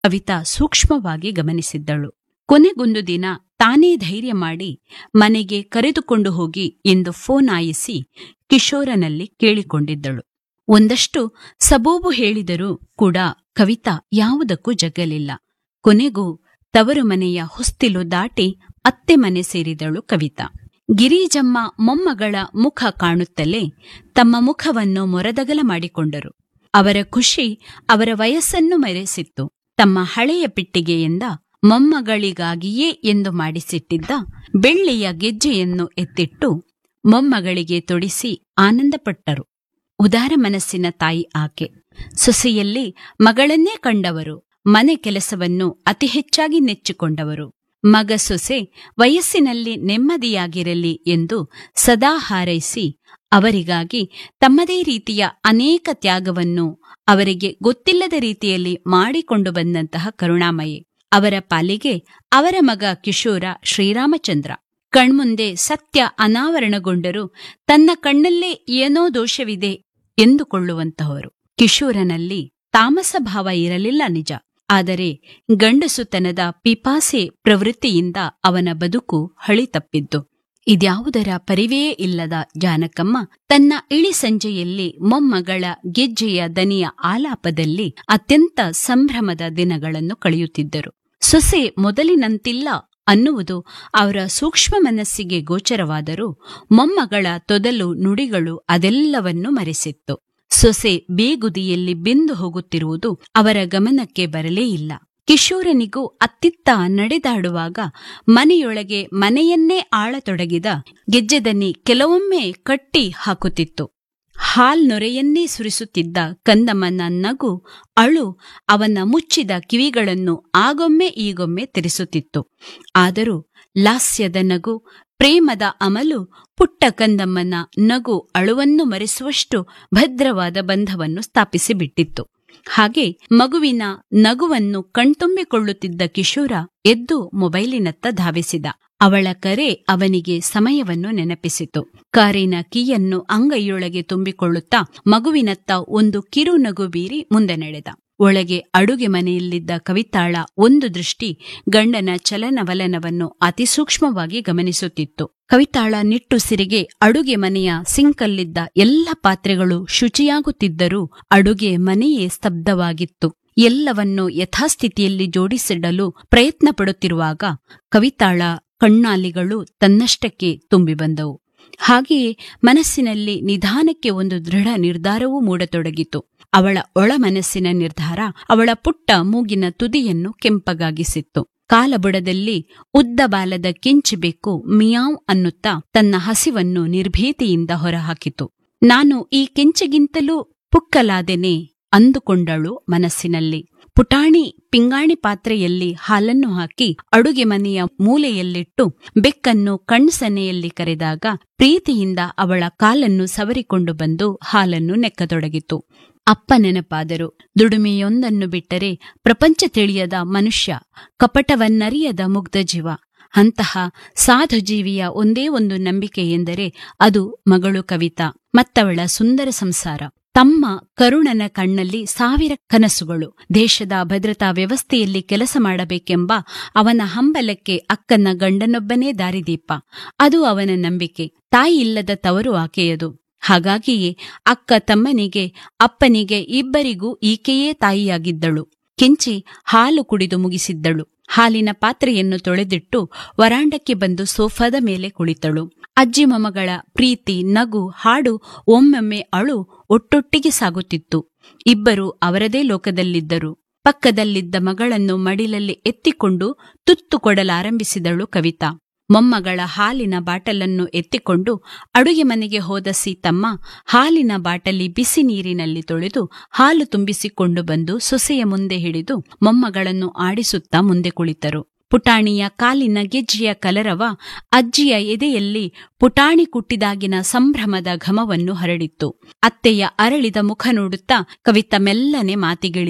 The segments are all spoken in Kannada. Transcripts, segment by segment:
ಕವಿತಾ ಸೂಕ್ಷ್ಮವಾಗಿ ಗಮನಿಸಿದ್ದಳು ಕೊನೆಗೊಂದು ದಿನ ತಾನೇ ಧೈರ್ಯ ಮಾಡಿ ಮನೆಗೆ ಕರೆದುಕೊಂಡು ಹೋಗಿ ಎಂದು ಫೋನ್ ಆಯಿಸಿ ಕಿಶೋರನಲ್ಲಿ ಕೇಳಿಕೊಂಡಿದ್ದಳು ಒಂದಷ್ಟು ಸಬೂಬು ಹೇಳಿದರೂ ಕೂಡ ಕವಿತಾ ಯಾವುದಕ್ಕೂ ಜಗ್ಗಲಿಲ್ಲ ಕೊನೆಗೂ ತವರು ಮನೆಯ ಹೊಸ್ತಿಲು ದಾಟಿ ಅತ್ತೆ ಮನೆ ಸೇರಿದಳು ಕವಿತಾ ಗಿರಿಜಮ್ಮ ಮೊಮ್ಮಗಳ ಮುಖ ಕಾಣುತ್ತಲೇ ತಮ್ಮ ಮುಖವನ್ನು ಮೊರದಗಲ ಮಾಡಿಕೊಂಡರು ಅವರ ಖುಷಿ ಅವರ ವಯಸ್ಸನ್ನು ಮೆರೆಸಿತ್ತು ತಮ್ಮ ಹಳೆಯ ಪೆಟ್ಟಿಗೆಯಿಂದ ಮೊಮ್ಮಗಳಿಗಾಗಿಯೇ ಎಂದು ಮಾಡಿಸಿಟ್ಟಿದ್ದ ಬೆಳ್ಳಿಯ ಗೆಜ್ಜೆಯನ್ನು ಎತ್ತಿಟ್ಟು ಮೊಮ್ಮಗಳಿಗೆ ತೊಡಿಸಿ ಆನಂದಪಟ್ಟರು ಉದಾರ ಮನಸ್ಸಿನ ತಾಯಿ ಆಕೆ ಸೊಸೆಯಲ್ಲಿ ಮಗಳನ್ನೇ ಕಂಡವರು ಮನೆ ಕೆಲಸವನ್ನು ಅತಿ ಹೆಚ್ಚಾಗಿ ನೆಚ್ಚಿಕೊಂಡವರು ಮಗ ಸೊಸೆ ವಯಸ್ಸಿನಲ್ಲಿ ನೆಮ್ಮದಿಯಾಗಿರಲಿ ಎಂದು ಸದಾ ಹಾರೈಸಿ ಅವರಿಗಾಗಿ ತಮ್ಮದೇ ರೀತಿಯ ಅನೇಕ ತ್ಯಾಗವನ್ನು ಅವರಿಗೆ ಗೊತ್ತಿಲ್ಲದ ರೀತಿಯಲ್ಲಿ ಮಾಡಿಕೊಂಡು ಬಂದಂತಹ ಕರುಣಾಮಯಿ ಅವರ ಪಾಲಿಗೆ ಅವರ ಮಗ ಕಿಶೋರ ಶ್ರೀರಾಮಚಂದ್ರ ಕಣ್ಮುಂದೆ ಸತ್ಯ ಅನಾವರಣಗೊಂಡರೂ ತನ್ನ ಕಣ್ಣಲ್ಲೇ ಏನೋ ದೋಷವಿದೆ ಎಂದುಕೊಳ್ಳುವಂತಹವರು ಕಿಶೋರನಲ್ಲಿ ತಾಮಸ ಭಾವ ಇರಲಿಲ್ಲ ನಿಜ ಆದರೆ ಗಂಡಸುತನದ ಪಿಪಾಸೆ ಪ್ರವೃತ್ತಿಯಿಂದ ಅವನ ಬದುಕು ಹಳಿ ತಪ್ಪಿದ್ದು ಇದ್ಯಾವುದರ ಪರಿವೇ ಇಲ್ಲದ ಜಾನಕಮ್ಮ ತನ್ನ ಇಳಿ ಸಂಜೆಯಲ್ಲಿ ಮೊಮ್ಮಗಳ ಗೆಜ್ಜೆಯ ದನಿಯ ಆಲಾಪದಲ್ಲಿ ಅತ್ಯಂತ ಸಂಭ್ರಮದ ದಿನಗಳನ್ನು ಕಳೆಯುತ್ತಿದ್ದರು ಸೊಸೆ ಮೊದಲಿನಂತಿಲ್ಲ ಅನ್ನುವುದು ಅವರ ಸೂಕ್ಷ್ಮ ಮನಸ್ಸಿಗೆ ಗೋಚರವಾದರೂ ಮೊಮ್ಮಗಳ ತೊದಲು ನುಡಿಗಳು ಅದೆಲ್ಲವನ್ನೂ ಮರೆಸಿತ್ತು ಸೊಸೆ ಬೇಗುದಿಯಲ್ಲಿ ಬೆಂದು ಹೋಗುತ್ತಿರುವುದು ಅವರ ಗಮನಕ್ಕೆ ಬರಲೇ ಇಲ್ಲ ಕಿಶೋರನಿಗೂ ಅತ್ತಿತ್ತ ನಡೆದಾಡುವಾಗ ಮನೆಯೊಳಗೆ ಮನೆಯನ್ನೇ ಆಳತೊಡಗಿದ ಗೆಜ್ಜೆದನಿ ಕೆಲವೊಮ್ಮೆ ಕಟ್ಟಿ ಹಾಕುತ್ತಿತ್ತು ಹಾಲ್ ನೊರೆಯನ್ನೇ ಸುರಿಸುತ್ತಿದ್ದ ಕಂದಮ್ಮನ ನಗು ಅಳು ಅವನ ಮುಚ್ಚಿದ ಕಿವಿಗಳನ್ನು ಆಗೊಮ್ಮೆ ಈಗೊಮ್ಮೆ ತೆರೆಸುತ್ತಿತ್ತು ಆದರೂ ಲಾಸ್ಯದ ನಗು ಪ್ರೇಮದ ಅಮಲು ಪುಟ್ಟ ಕಂದಮ್ಮನ ನಗು ಅಳುವನ್ನು ಮರೆಸುವಷ್ಟು ಭದ್ರವಾದ ಬಂಧವನ್ನು ಸ್ಥಾಪಿಸಿಬಿಟ್ಟಿತ್ತು ಹಾಗೆ ಮಗುವಿನ ನಗುವನ್ನು ಕಣ್ತುಂಬಿಕೊಳ್ಳುತ್ತಿದ್ದ ಕಿಶೋರ ಎದ್ದು ಮೊಬೈಲಿನತ್ತ ಧಾವಿಸಿದ ಅವಳ ಕರೆ ಅವನಿಗೆ ಸಮಯವನ್ನು ನೆನಪಿಸಿತು ಕಾರಿನ ಕೀಯನ್ನು ಅಂಗೈಯೊಳಗೆ ತುಂಬಿಕೊಳ್ಳುತ್ತಾ ಮಗುವಿನತ್ತ ಒಂದು ಕಿರು ನಗು ಬೀರಿ ಮುಂದೆ ನಡೆದ ಒಳಗೆ ಅಡುಗೆ ಮನೆಯಲ್ಲಿದ್ದ ಕವಿತಾಳ ಒಂದು ದೃಷ್ಟಿ ಗಂಡನ ಚಲನವಲನವನ್ನು ಅತಿ ಸೂಕ್ಷ್ಮವಾಗಿ ಗಮನಿಸುತ್ತಿತ್ತು ಕವಿತಾಳ ನಿಟ್ಟುಸಿರಿಗೆ ಅಡುಗೆ ಮನೆಯ ಸಿಂಕಲ್ಲಿದ್ದ ಎಲ್ಲ ಪಾತ್ರೆಗಳು ಶುಚಿಯಾಗುತ್ತಿದ್ದರೂ ಅಡುಗೆ ಮನೆಯೇ ಸ್ತಬ್ಧವಾಗಿತ್ತು ಎಲ್ಲವನ್ನೂ ಯಥಾಸ್ಥಿತಿಯಲ್ಲಿ ಜೋಡಿಸಿಡಲು ಪ್ರಯತ್ನ ಪಡುತ್ತಿರುವಾಗ ಕವಿತಾಳ ಕಣ್ಣಾಲಿಗಳು ತನ್ನಷ್ಟಕ್ಕೆ ತುಂಬಿ ಬಂದವು ಹಾಗೆಯೇ ಮನಸ್ಸಿನಲ್ಲಿ ನಿಧಾನಕ್ಕೆ ಒಂದು ದೃಢ ನಿರ್ಧಾರವೂ ಮೂಡತೊಡಗಿತು ಅವಳ ಒಳ ಮನಸ್ಸಿನ ನಿರ್ಧಾರ ಅವಳ ಪುಟ್ಟ ಮೂಗಿನ ತುದಿಯನ್ನು ಕೆಂಪಗಾಗಿಸಿತ್ತು ಕಾಲಬುಡದಲ್ಲಿ ಉದ್ದ ಬಾಲದ ಕೆಂಚಿಬೇಕು ಮಿಯಾವ್ ಅನ್ನುತ್ತಾ ತನ್ನ ಹಸಿವನ್ನು ನಿರ್ಭೀತಿಯಿಂದ ಹೊರಹಾಕಿತು ನಾನು ಈ ಕೆಂಚಿಗಿಂತಲೂ ಪುಕ್ಕಲಾದೆನೆ ಅಂದುಕೊಂಡಳು ಮನಸ್ಸಿನಲ್ಲಿ ಪುಟಾಣಿ ಪಿಂಗಾಣಿ ಪಾತ್ರೆಯಲ್ಲಿ ಹಾಲನ್ನು ಹಾಕಿ ಅಡುಗೆ ಮನೆಯ ಮೂಲೆಯಲ್ಲಿಟ್ಟು ಬೆಕ್ಕನ್ನು ಕಣ್ಸನೆಯಲ್ಲಿ ಕರೆದಾಗ ಪ್ರೀತಿಯಿಂದ ಅವಳ ಕಾಲನ್ನು ಸವರಿಕೊಂಡು ಬಂದು ಹಾಲನ್ನು ನೆಕ್ಕತೊಡಗಿತು ಅಪ್ಪ ನೆನಪಾದರು ದುಡಿಮೆಯೊಂದನ್ನು ಬಿಟ್ಟರೆ ಪ್ರಪಂಚ ತಿಳಿಯದ ಮನುಷ್ಯ ಕಪಟವನ್ನರಿಯದ ಮುಗ್ಧ ಜೀವ ಅಂತಹ ಸಾಧು ಜೀವಿಯ ಒಂದೇ ಒಂದು ನಂಬಿಕೆ ಎಂದರೆ ಅದು ಮಗಳು ಕವಿತಾ ಮತ್ತವಳ ಸುಂದರ ಸಂಸಾರ ತಮ್ಮ ಕರುಣನ ಕಣ್ಣಲ್ಲಿ ಸಾವಿರ ಕನಸುಗಳು ದೇಶದ ಭದ್ರತಾ ವ್ಯವಸ್ಥೆಯಲ್ಲಿ ಕೆಲಸ ಮಾಡಬೇಕೆಂಬ ಅವನ ಹಂಬಲಕ್ಕೆ ಅಕ್ಕನ ಗಂಡನೊಬ್ಬನೇ ದಾರಿದೀಪ ಅದು ಅವನ ನಂಬಿಕೆ ತಾಯಿ ಇಲ್ಲದ ತವರು ಆಕೆಯದು ಹಾಗಾಗಿಯೇ ಅಕ್ಕ ತಮ್ಮನಿಗೆ ಅಪ್ಪನಿಗೆ ಇಬ್ಬರಿಗೂ ಈಕೆಯೇ ತಾಯಿಯಾಗಿದ್ದಳು ಕೆಂಚಿ ಹಾಲು ಕುಡಿದು ಮುಗಿಸಿದ್ದಳು ಹಾಲಿನ ಪಾತ್ರೆಯನ್ನು ತೊಳೆದಿಟ್ಟು ವರಾಂಡಕ್ಕೆ ಬಂದು ಸೋಫಾದ ಮೇಲೆ ಕುಳಿತಳು ಅಜ್ಜಿ ಮೊಮ್ಮಗಳ ಪ್ರೀತಿ ನಗು ಹಾಡು ಒಮ್ಮೊಮ್ಮೆ ಅಳು ಒಟ್ಟೊಟ್ಟಿಗೆ ಸಾಗುತ್ತಿತ್ತು ಇಬ್ಬರು ಅವರದೇ ಲೋಕದಲ್ಲಿದ್ದರು ಪಕ್ಕದಲ್ಲಿದ್ದ ಮಗಳನ್ನು ಮಡಿಲಲ್ಲಿ ಎತ್ತಿಕೊಂಡು ತುತ್ತು ಕೊಡಲಾರಂಭಿಸಿದಳು ಕವಿತಾ ಮೊಮ್ಮಗಳ ಹಾಲಿನ ಬಾಟಲನ್ನು ಎತ್ತಿಕೊಂಡು ಅಡುಗೆ ಮನೆಗೆ ಹೋದ ಸೀತಮ್ಮ ಹಾಲಿನ ಬಾಟಲಿ ಬಿಸಿ ನೀರಿನಲ್ಲಿ ತೊಳೆದು ಹಾಲು ತುಂಬಿಸಿಕೊಂಡು ಬಂದು ಸೊಸೆಯ ಮುಂದೆ ಹಿಡಿದು ಮೊಮ್ಮಗಳನ್ನು ಆಡಿಸುತ್ತಾ ಮುಂದೆ ಕುಳಿತರು ಪುಟಾಣಿಯ ಕಾಲಿನ ಗೆಜ್ಜೆಯ ಕಲರವ ಅಜ್ಜಿಯ ಎದೆಯಲ್ಲಿ ಪುಟಾಣಿ ಕುಟ್ಟಿದಾಗಿನ ಸಂಭ್ರಮದ ಘಮವನ್ನು ಹರಡಿತ್ತು ಅತ್ತೆಯ ಅರಳಿದ ಮುಖ ನೋಡುತ್ತಾ ಕವಿತ ಮೆಲ್ಲನೆ ಮಾತಿಗಿಳಿದಳು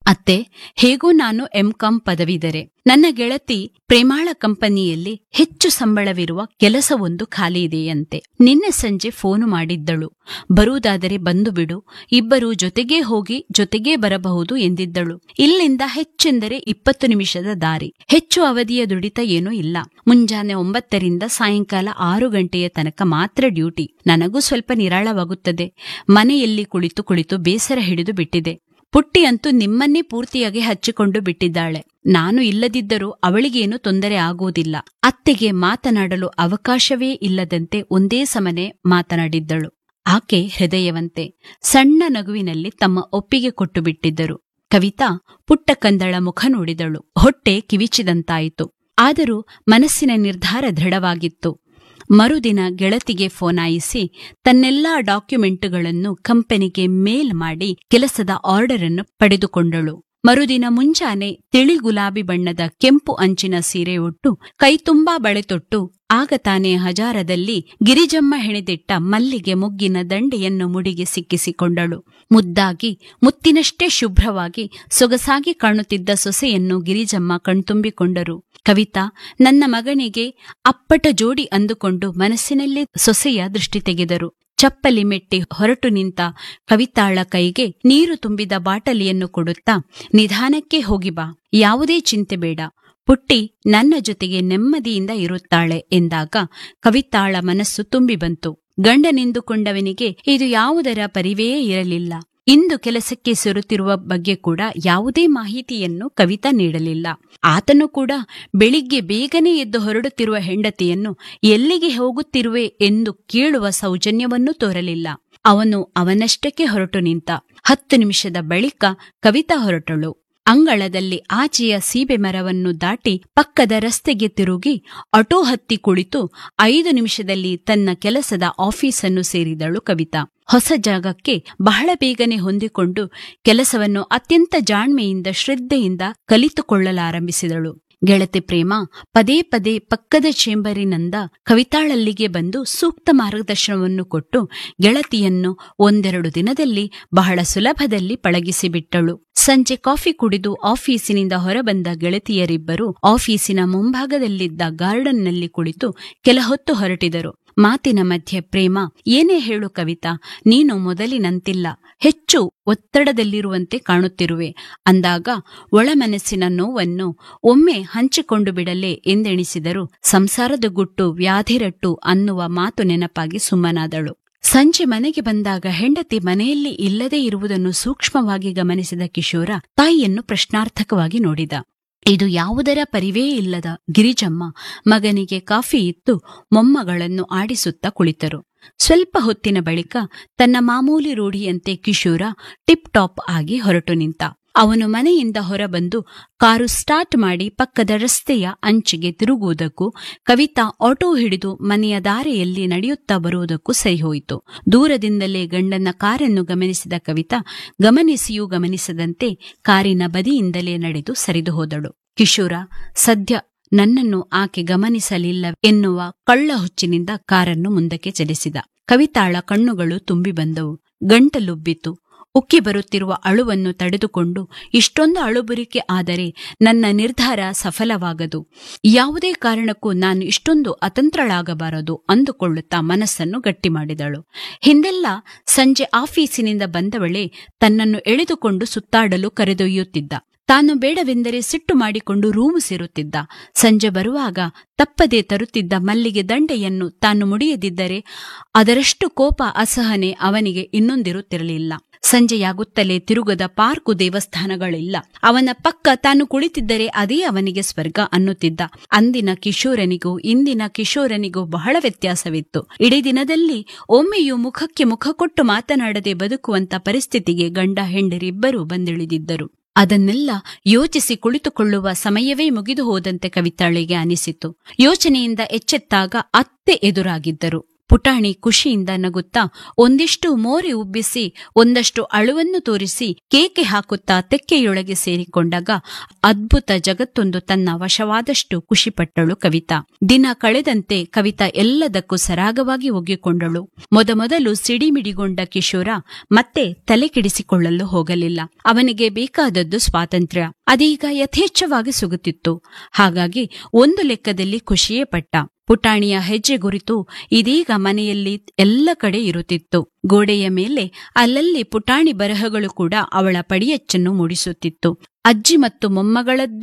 ಅತ್ತೆ ಹೇಗೂ ನಾನು ಎಂಕಾಂ ಪದವಿದರೆ ನನ್ನ ಗೆಳತಿ ಪ್ರೇಮಾಳ ಕಂಪನಿಯಲ್ಲಿ ಹೆಚ್ಚು ಸಂಬಳವಿರುವ ಕೆಲಸವೊಂದು ಖಾಲಿ ಇದೆಯಂತೆ ನಿನ್ನೆ ಸಂಜೆ ಫೋನು ಮಾಡಿದ್ದಳು ಬರುವುದಾದರೆ ಬಂದು ಬಿಡು ಇಬ್ಬರು ಜೊತೆಗೇ ಹೋಗಿ ಜೊತೆಗೇ ಬರಬಹುದು ಎಂದಿದ್ದಳು ಇಲ್ಲಿಂದ ಹೆಚ್ಚೆಂದರೆ ಇಪ್ಪತ್ತು ನಿಮಿಷದ ದಾರಿ ಹೆಚ್ಚು ಅವಧಿಯ ದುಡಿತ ಏನೂ ಇಲ್ಲ ಮುಂಜಾನೆ ಒಂಬತ್ತರಿಂದ ಸಾಯಂಕಾಲ ಆರು ಗಂಟೆಯ ತನಕ ಮಾತ್ರ ಡ್ಯೂಟಿ ನನಗೂ ಸ್ವಲ್ಪ ನಿರಾಳವಾಗುತ್ತದೆ ಮನೆಯಲ್ಲಿ ಕುಳಿತು ಕುಳಿತು ಬೇಸರ ಹಿಡಿದು ಬಿಟ್ಟಿದೆ ಪುಟ್ಟಿ ಅಂತೂ ನಿಮ್ಮನ್ನೇ ಪೂರ್ತಿಯಾಗಿ ಹಚ್ಚಿಕೊಂಡು ಬಿಟ್ಟಿದ್ದಾಳೆ ನಾನು ಇಲ್ಲದಿದ್ದರೂ ಅವಳಿಗೇನು ತೊಂದರೆ ಆಗುವುದಿಲ್ಲ ಅತ್ತೆಗೆ ಮಾತನಾಡಲು ಅವಕಾಶವೇ ಇಲ್ಲದಂತೆ ಒಂದೇ ಸಮನೆ ಮಾತನಾಡಿದ್ದಳು ಆಕೆ ಹೃದಯವಂತೆ ಸಣ್ಣ ನಗುವಿನಲ್ಲಿ ತಮ್ಮ ಒಪ್ಪಿಗೆ ಕೊಟ್ಟು ಬಿಟ್ಟಿದ್ದರು ಕವಿತಾ ಪುಟ್ಟ ಕಂದಳ ಮುಖ ನೋಡಿದಳು ಹೊಟ್ಟೆ ಕಿವಿಚಿದಂತಾಯಿತು ಆದರೂ ಮನಸ್ಸಿನ ನಿರ್ಧಾರ ದೃಢವಾಗಿತ್ತು ಮರುದಿನ ಗೆಳತಿಗೆ ಫೋನಾಯಿಸಿ ತನ್ನೆಲ್ಲಾ ಡಾಕ್ಯುಮೆಂಟುಗಳನ್ನು ಕಂಪನಿಗೆ ಮೇಲ್ ಮಾಡಿ ಕೆಲಸದ ಆರ್ಡರ್ ಅನ್ನು ಪಡೆದುಕೊಂಡಳು ಮರುದಿನ ಮುಂಜಾನೆ ತಿಳಿ ಗುಲಾಬಿ ಬಣ್ಣದ ಕೆಂಪು ಅಂಚಿನ ಸೀರೆ ಉಟ್ಟು ಕೈತುಂಬಾ ಬಳೆ ತೊಟ್ಟು ಆಗ ತಾನೇ ಹಜಾರದಲ್ಲಿ ಗಿರಿಜಮ್ಮ ಹೆಣೆದಿಟ್ಟ ಮಲ್ಲಿಗೆ ಮುಗ್ಗಿನ ದಂಡೆಯನ್ನು ಮುಡಿಗೆ ಸಿಕ್ಕಿಸಿಕೊಂಡಳು ಮುದ್ದಾಗಿ ಮುತ್ತಿನಷ್ಟೇ ಶುಭ್ರವಾಗಿ ಸೊಗಸಾಗಿ ಕಾಣುತ್ತಿದ್ದ ಸೊಸೆಯನ್ನು ಗಿರಿಜಮ್ಮ ಕಣ್ತುಂಬಿಕೊಂಡರು ಕವಿತಾ ನನ್ನ ಮಗನಿಗೆ ಅಪ್ಪಟ ಜೋಡಿ ಅಂದುಕೊಂಡು ಮನಸ್ಸಿನಲ್ಲಿ ಸೊಸೆಯ ದೃಷ್ಟಿ ತೆಗೆದರು ಚಪ್ಪಲಿ ಮೆಟ್ಟಿ ಹೊರಟು ನಿಂತ ಕವಿತಾಳ ಕೈಗೆ ನೀರು ತುಂಬಿದ ಬಾಟಲಿಯನ್ನು ಕೊಡುತ್ತಾ ನಿಧಾನಕ್ಕೆ ಹೋಗಿ ಬಾ ಯಾವುದೇ ಚಿಂತೆ ಬೇಡ ಪುಟ್ಟಿ ನನ್ನ ಜೊತೆಗೆ ನೆಮ್ಮದಿಯಿಂದ ಇರುತ್ತಾಳೆ ಎಂದಾಗ ಕವಿತಾಳ ಮನಸ್ಸು ತುಂಬಿ ಬಂತು ಗಂಡನೆಂದುಕೊಂಡವನಿಗೆ ಇದು ಯಾವುದರ ಪರಿವೇ ಇರಲಿಲ್ಲ ಇಂದು ಕೆಲಸಕ್ಕೆ ಸೇರುತ್ತಿರುವ ಬಗ್ಗೆ ಕೂಡ ಯಾವುದೇ ಮಾಹಿತಿಯನ್ನು ಕವಿತಾ ನೀಡಲಿಲ್ಲ ಆತನು ಕೂಡ ಬೆಳಿಗ್ಗೆ ಬೇಗನೆ ಎದ್ದು ಹೊರಡುತ್ತಿರುವ ಹೆಂಡತಿಯನ್ನು ಎಲ್ಲಿಗೆ ಹೋಗುತ್ತಿರುವೆ ಎಂದು ಕೇಳುವ ಸೌಜನ್ಯವನ್ನೂ ತೋರಲಿಲ್ಲ ಅವನು ಅವನಷ್ಟಕ್ಕೆ ಹೊರಟು ನಿಂತ ಹತ್ತು ನಿಮಿಷದ ಬಳಿಕ ಕವಿತಾ ಹೊರಟಳು ಅಂಗಳದಲ್ಲಿ ಆಚೆಯ ಸೀಬೆ ಮರವನ್ನು ದಾಟಿ ಪಕ್ಕದ ರಸ್ತೆಗೆ ತಿರುಗಿ ಆಟೋ ಹತ್ತಿ ಕುಳಿತು ಐದು ನಿಮಿಷದಲ್ಲಿ ತನ್ನ ಕೆಲಸದ ಆಫೀಸನ್ನು ಸೇರಿದಳು ಕವಿತಾ ಹೊಸ ಜಾಗಕ್ಕೆ ಬಹಳ ಬೇಗನೆ ಹೊಂದಿಕೊಂಡು ಕೆಲಸವನ್ನು ಅತ್ಯಂತ ಜಾಣ್ಮೆಯಿಂದ ಶ್ರದ್ಧೆಯಿಂದ ಕಲಿತುಕೊಳ್ಳಲಾರಂಭಿಸಿದಳು ಗೆಳತಿ ಪ್ರೇಮ ಪದೇ ಪದೇ ಪಕ್ಕದ ಚೇಂಬರಿನಿಂದ ಕವಿತಾಳಲ್ಲಿಗೆ ಬಂದು ಸೂಕ್ತ ಮಾರ್ಗದರ್ಶನವನ್ನು ಕೊಟ್ಟು ಗೆಳತಿಯನ್ನು ಒಂದೆರಡು ದಿನದಲ್ಲಿ ಬಹಳ ಸುಲಭದಲ್ಲಿ ಪಳಗಿಸಿಬಿಟ್ಟಳು ಸಂಜೆ ಕಾಫಿ ಕುಡಿದು ಆಫೀಸಿನಿಂದ ಹೊರಬಂದ ಗೆಳತಿಯರಿಬ್ಬರು ಆಫೀಸಿನ ಮುಂಭಾಗದಲ್ಲಿದ್ದ ಗಾರ್ಡನ್ನಲ್ಲಿ ಕುಳಿತು ಕೆಲ ಹೊತ್ತು ಹೊರಟಿದರು ಮಾತಿನ ಮಧ್ಯೆ ಪ್ರೇಮ ಏನೇ ಹೇಳು ಕವಿತಾ ನೀನು ಮೊದಲಿನಂತಿಲ್ಲ ಹೆಚ್ಚು ಒತ್ತಡದಲ್ಲಿರುವಂತೆ ಕಾಣುತ್ತಿರುವೆ ಅಂದಾಗ ಒಳಮನಸ್ಸಿನ ನೋವನ್ನು ಒಮ್ಮೆ ಹಂಚಿಕೊಂಡು ಬಿಡಲೇ ಎಂದೆಣಿಸಿದರು ಸಂಸಾರದ ಗುಟ್ಟು ವ್ಯಾಧಿರಟ್ಟು ಅನ್ನುವ ಮಾತು ನೆನಪಾಗಿ ಸುಮ್ಮನಾದಳು ಸಂಜೆ ಮನೆಗೆ ಬಂದಾಗ ಹೆಂಡತಿ ಮನೆಯಲ್ಲಿ ಇಲ್ಲದೇ ಇರುವುದನ್ನು ಸೂಕ್ಷ್ಮವಾಗಿ ಗಮನಿಸಿದ ಕಿಶೋರ ತಾಯಿಯನ್ನು ಪ್ರಶ್ನಾರ್ಥಕವಾಗಿ ನೋಡಿದ ಇದು ಯಾವುದರ ಪರಿವೇ ಇಲ್ಲದ ಗಿರಿಜಮ್ಮ ಮಗನಿಗೆ ಕಾಫಿ ಇತ್ತು ಮೊಮ್ಮಗಳನ್ನು ಆಡಿಸುತ್ತಾ ಕುಳಿತರು ಸ್ವಲ್ಪ ಹೊತ್ತಿನ ಬಳಿಕ ತನ್ನ ಮಾಮೂಲಿ ರೂಢಿಯಂತೆ ಕಿಶೋರ ಟಿಪ್ ಟಾಪ್ ಆಗಿ ಹೊರಟು ನಿಂತ ಅವನು ಮನೆಯಿಂದ ಹೊರಬಂದು ಕಾರು ಸ್ಟಾರ್ಟ್ ಮಾಡಿ ಪಕ್ಕದ ರಸ್ತೆಯ ಅಂಚಿಗೆ ತಿರುಗುವುದಕ್ಕೂ ಕವಿತಾ ಆಟೋ ಹಿಡಿದು ಮನೆಯ ದಾರಿಯಲ್ಲಿ ನಡೆಯುತ್ತಾ ಬರುವುದಕ್ಕೂ ಸರಿಹೋಯಿತು ದೂರದಿಂದಲೇ ಗಂಡನ ಕಾರನ್ನು ಗಮನಿಸಿದ ಕವಿತಾ ಗಮನಿಸಿಯೂ ಗಮನಿಸದಂತೆ ಕಾರಿನ ಬದಿಯಿಂದಲೇ ನಡೆದು ಸರಿದು ಹೋದಳು ಕಿಶೋರ ಸದ್ಯ ನನ್ನನ್ನು ಆಕೆ ಗಮನಿಸಲಿಲ್ಲ ಎನ್ನುವ ಕಳ್ಳ ಹುಚ್ಚಿನಿಂದ ಕಾರನ್ನು ಮುಂದಕ್ಕೆ ಚಲಿಸಿದ ಕವಿತಾಳ ಕಣ್ಣುಗಳು ತುಂಬಿ ಬಂದವು ಗಂಟಲುಬ್ಬಿತು ಉಕ್ಕಿ ಬರುತ್ತಿರುವ ಅಳುವನ್ನು ತಡೆದುಕೊಂಡು ಇಷ್ಟೊಂದು ಅಳುಬುರಿಕೆ ಆದರೆ ನನ್ನ ನಿರ್ಧಾರ ಸಫಲವಾಗದು ಯಾವುದೇ ಕಾರಣಕ್ಕೂ ನಾನು ಇಷ್ಟೊಂದು ಅತಂತ್ರಳಾಗಬಾರದು ಅಂದುಕೊಳ್ಳುತ್ತಾ ಮನಸ್ಸನ್ನು ಗಟ್ಟಿ ಮಾಡಿದಳು ಹಿಂದೆಲ್ಲ ಸಂಜೆ ಆಫೀಸಿನಿಂದ ಬಂದವಳೆ ತನ್ನನ್ನು ಎಳೆದುಕೊಂಡು ಸುತ್ತಾಡಲು ಕರೆದೊಯ್ಯುತ್ತಿದ್ದ ತಾನು ಬೇಡವೆಂದರೆ ಸಿಟ್ಟು ಮಾಡಿಕೊಂಡು ರೂಮು ಸೇರುತ್ತಿದ್ದ ಸಂಜೆ ಬರುವಾಗ ತಪ್ಪದೆ ತರುತ್ತಿದ್ದ ಮಲ್ಲಿಗೆ ದಂಡೆಯನ್ನು ತಾನು ಮುಡಿಯದಿದ್ದರೆ ಅದರಷ್ಟು ಕೋಪ ಅಸಹನೆ ಅವನಿಗೆ ಇನ್ನೊಂದಿರುತ್ತಿರಲಿಲ್ಲ ಸಂಜೆಯಾಗುತ್ತಲೇ ತಿರುಗದ ಪಾರ್ಕು ದೇವಸ್ಥಾನಗಳಿಲ್ಲ ಅವನ ಪಕ್ಕ ತಾನು ಕುಳಿತಿದ್ದರೆ ಅದೇ ಅವನಿಗೆ ಸ್ವರ್ಗ ಅನ್ನುತ್ತಿದ್ದ ಅಂದಿನ ಕಿಶೋರನಿಗೂ ಇಂದಿನ ಕಿಶೋರನಿಗೂ ಬಹಳ ವ್ಯತ್ಯಾಸವಿತ್ತು ಇಡೀ ದಿನದಲ್ಲಿ ಒಮ್ಮೆಯೂ ಮುಖಕ್ಕೆ ಮುಖ ಕೊಟ್ಟು ಮಾತನಾಡದೆ ಬದುಕುವಂತ ಪರಿಸ್ಥಿತಿಗೆ ಗಂಡ ಹೆಂಡರಿಬ್ಬರೂ ಬಂದಿಳಿದಿದ್ದರು ಅದನ್ನೆಲ್ಲ ಯೋಚಿಸಿ ಕುಳಿತುಕೊಳ್ಳುವ ಸಮಯವೇ ಮುಗಿದು ಹೋದಂತೆ ಕವಿತಾಳಿಗೆ ಅನಿಸಿತು ಯೋಚನೆಯಿಂದ ಎಚ್ಚೆತ್ತಾಗ ಅತ್ತೆ ಎದುರಾಗಿದ್ದರು ಪುಟಾಣಿ ಖುಷಿಯಿಂದ ನಗುತ್ತಾ ಒಂದಿಷ್ಟು ಮೋರೆ ಉಬ್ಬಿಸಿ ಒಂದಷ್ಟು ಅಳುವನ್ನು ತೋರಿಸಿ ಕೇಕೆ ಹಾಕುತ್ತಾ ತೆಕ್ಕೆಯೊಳಗೆ ಸೇರಿಕೊಂಡಾಗ ಅದ್ಭುತ ಜಗತ್ತೊಂದು ತನ್ನ ವಶವಾದಷ್ಟು ಖುಷಿಪಟ್ಟಳು ಕವಿತಾ ದಿನ ಕಳೆದಂತೆ ಕವಿತಾ ಎಲ್ಲದಕ್ಕೂ ಸರಾಗವಾಗಿ ಒಗ್ಗಿಕೊಂಡಳು ಮೊದಮೊದಲು ಸಿಡಿಮಿಡಿಗೊಂಡ ಕಿಶೋರ ಮತ್ತೆ ತಲೆ ಕೆಡಿಸಿಕೊಳ್ಳಲು ಹೋಗಲಿಲ್ಲ ಅವನಿಗೆ ಬೇಕಾದದ್ದು ಸ್ವಾತಂತ್ರ್ಯ ಅದೀಗ ಯಥೇಚ್ಛವಾಗಿ ಸಿಗುತ್ತಿತ್ತು ಹಾಗಾಗಿ ಒಂದು ಲೆಕ್ಕದಲ್ಲಿ ಖುಷಿಯೇ ಪಟ್ಟ ಪುಟಾಣಿಯ ಹೆಜ್ಜೆ ಗುರಿತು ಇದೀಗ ಮನೆಯಲ್ಲಿ ಎಲ್ಲ ಕಡೆ ಇರುತ್ತಿತ್ತು ಗೋಡೆಯ ಮೇಲೆ ಅಲ್ಲಲ್ಲಿ ಪುಟಾಣಿ ಬರಹಗಳು ಕೂಡ ಅವಳ ಪಡಿಯಚ್ಚನ್ನು ಮೂಡಿಸುತ್ತಿತ್ತು ಅಜ್ಜಿ ಮತ್ತು ಮೊಮ್ಮಗಳದ್ದೇ